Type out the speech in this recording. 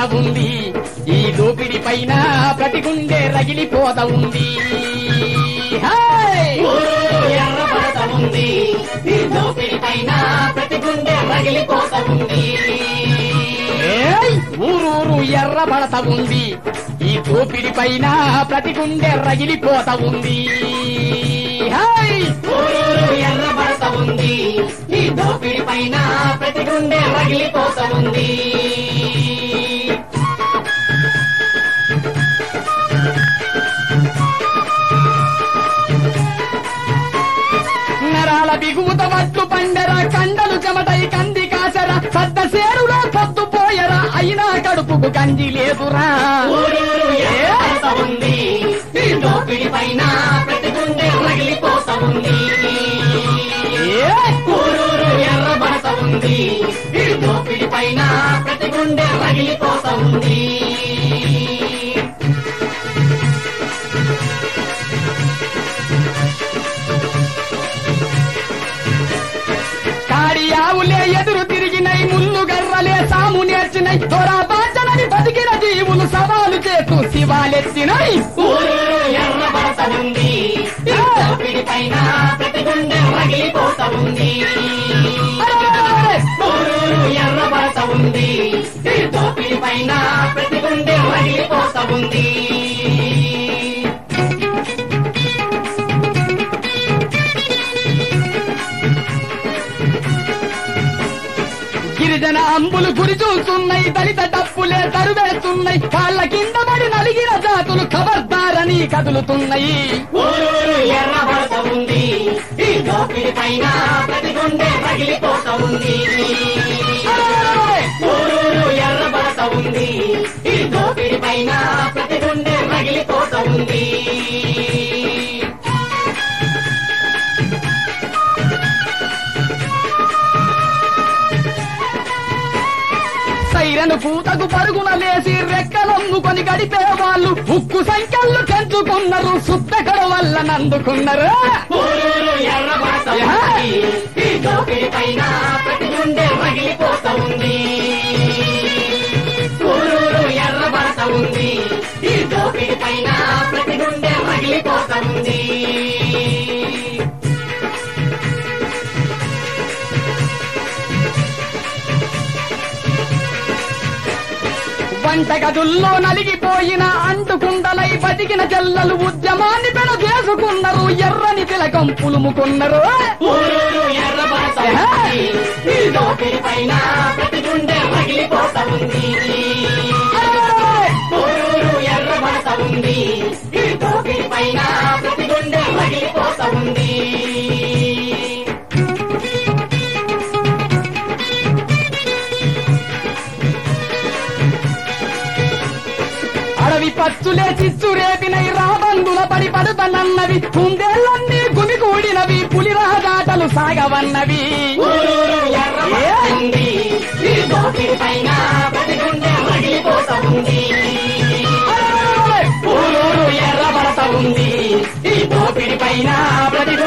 ఉంది ఈ దోపిడి పైన ప్రతి గుండె రగిలిపోత ఉంది హై! ఊరూరు ఎర్రబడత ఉంది ఈ దోపిడి పైన ప్రతి గుండె రగిలిపోత ఉంది ఏయ్! ఊరూరు ఎర్రబడత ఉంది ఈ దోపిడి పైన ప్రతి గుండె రగిలిపోత ఉంది హై! ఊరూరు ఎర్రబడత ఉంది ఈ దోపిడి పైన ప్రతి గుండె రగిలిపోత ఉంది నరాల బిగుముత మట్టు పండర కండలు చెమటై కంది కాసర సద్ద సేరులో పొద్దు పోయరా అయినా కడుపుకు గంజి లేదురా ఊరూరు ఎర్రబడత ఉంది ఈ దోపిడి పైన ప్రతి గుండె రగిలిపోత ఉంది ఏయ్! ఊరూరు ఎర్రబడత ఉంది ఈ దోపిడి పైన ప్రతి గుండె రగిలిపోత ఉంది కాడి ఆవులే ఎదురు తిరిగినై ముళ్ళు గర్రలే సాము నేర్చినై దొరా బాచనని బతికిన జీవులు సవాలు చేస్తూ శివాలెత్తినై ఊరూరు ఎర్రబడత ఉంది ఈ దోపిడి పైన ప్రతి గుండె రగిలిపోత ఉంది అరెరెరెరెరె! ఊరూరు ఎర్రబడత ఉంది ఈ దోపిడి పైన ప్రతి గుండె రగిలిపోత ఉంది గిరిజన అంబులు గురి చూస్తున్నాయి దళిత డప్పులే తరువేస్తున్నాయి కాళ్ళ కింద పడి నలిగిన జాతులు ఖబర్దారని కదులుతున్నాయి ఊరూరు ఎర్రబడత ఉంది ఈ దోపిడి పైన ప్రతి గుండె రగిలిపోత ఉంది అరెరెరెరెరె! ఊరూరు ఎర్రబడత ఉంది ఈ దోపిడి పైన ప్రతి గుండె రగిలిపోత ఉంది సైరను పూతకు పరుగున లేసి రెక్కలొంగుకొని గడిపే వాళ్ళు ఉక్కు సంఖ్యలు పెంచుకున్నారు సుత్తకడ వల్ల నందుకున్నారు ఊరూరు ఎర్రబడత ఉంది ఈ దోపిడి పైన ప్రతి గుండె రగిలిపోత ఉంది ఊరూరు ఎర్రబడత ఉంది ఈ దోపిడి పైన ప్రతి గుండె రగిలిపోత ఉంది వంట గదుల్లో నలిగిపోయిన అంటుకుండలై బతికిన చెల్లలు ఉద్యమాన్ని పెన చేసుకున్నారు ఎర్రని తిలకం పులుముకున్నారు ఊరూరు ఎర్రబడత ఉంది ఈ దోపిడి పైన ప్రతి గుండె రగిలిపోత ఉంది ఊరూరు ఎర్రబడత ఉంది ఈ దోపిడి పైన ప్రతి గుండె రగిలిపోత ఉంది అడవి పచ్చులే చిచ్చు రేపినై రాబందుల పడి పడుతనన్నవి కుందేళ్ళన్నీ గుమిగూడినవి పులి రాజాటలు సాగవన్నవి ఊరూరు ఎర్రబడత ఉంది ఈ దోపిడి పైన ప్రతి గుండె రగిలిపోత ఉంది ఊరూరు ఎర్రబడత ఉంది ఈ దోపిడి పైన ప్రతి